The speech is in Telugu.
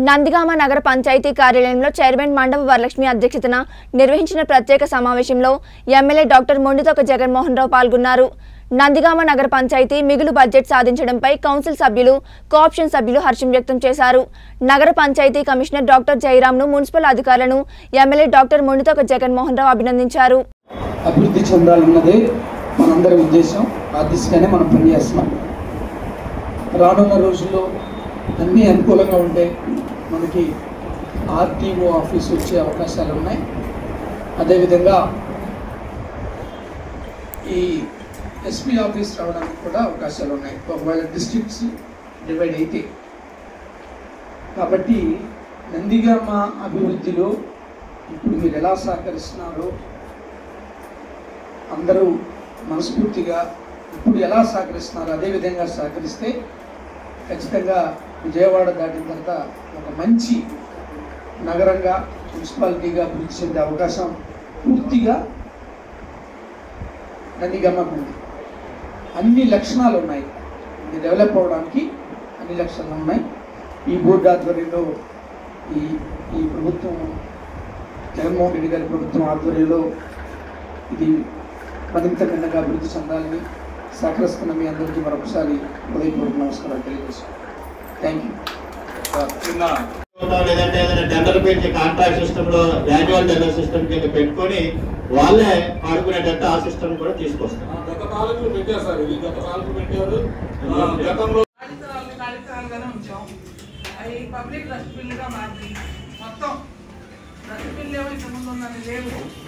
నందిగామ నగర పంచాయతీ కార్యాలయంలో చైర్మన్ మండవ వరలక్ష్మి అధ్యక్షతన నిర్వహించిన ప్రత్యేక సమావేశంలో ఎమ్మెల్యే డాక్టర్ మొండితొక జగన్మోహన్ రావు పాల్గొన్నారు నందిగామ నగర పంచాయతీ మిగులు బడ్జెట్ సాధించడంపై కౌన్సిల్ సభ్యులు కోఆప్షన్ సభ్యులు హర్షం వ్యక్తం చేశారు నగర పంచాయతీ కమిషనర్ డాక్టర్ జయరాంను మున్సిపల్ అధికారులను ఎమ్మెల్యే డాక్టర్ మొండితొక జగన్మోహన్ రావు అభినందించారు అభివృద్ధి చెందాలన్నదే మనందరి ఉద్దేశం ఆ దిశగానే మనం పనిచేస్తున్నాం రానున్న రోజుల్లో అన్నీ అనుకూలంగా ఉంటే మనకి ఆర్టీఓ ఆఫీస్ వచ్చే అవకాశాలు ఉన్నాయి అదేవిధంగా ఈ ఎస్పీ ఆఫీస్ రావడానికి కూడా అవకాశాలు ఉన్నాయి ఒకవేళ డిస్ట్రిక్ట్స్ డివైడ్ అయితే కాబట్టి నందిగామ అభివృద్ధిలో ఇప్పుడు మీరు ఎలా సహకరిస్తున్నారో అందరూ మనస్ఫూర్తిగా ఇప్పుడు ఎలా సహకరిస్తున్నారో అదే విధంగా సహకరిస్తే ఖచ్చితంగా విజయవాడ దాటిన తర్వాత ఒక మంచి నగరంగా మున్సిపాలిటీగా అభివృద్ధి చెందే అవకాశం పూర్తిగా నందిగమ్మకు ఉంది అన్ని లక్షణాలు ఉన్నాయి ఇది డెవలప్ అవడానికి అన్ని లక్షణాలు ఉన్నాయి ఈ బోర్డు ఆధ్వర్యంలో ఈ ఈ ప్రభుత్వం జగన్మోహన్ రెడ్డి గారి ప్రభుత్వం ఆధ్వర్యంలో ఇది మరింత భిన్నంగా అభివృద్ధి చెందాలని సహకరిస్తున్న మీ అందరికీ మరొకసారి హృదయపూర్వక నమస్కారాలు తెలియజేస్తాను థ్యాంక్ యూ చిన్న లేదంటే ఏదైనా టెండర్ పెట్టి కాంట్రాక్ట్ సిస్టమ్ లో మాన్యువల్ టెండర్ సిస్టమ్ కింద పెట్టుకొని వాళ్ళే ఆడుకునేటట్టు ఆ సిస్టమ్ కూడా తీసుకొస్తారు గత పాలకులు పెట్టారు సార్ ఇది గత పాలకులు పెట్టారు ఆ, గతంలో కాళితరాలని కాళితరాలుగానే ఉంచాం అవి పబ్లిక్ డస్ట్బిన్గా మార్చి మొత్తం డస్ట్బిన్లు ఏమో ఇంత ముందు ఉన్నది లేవు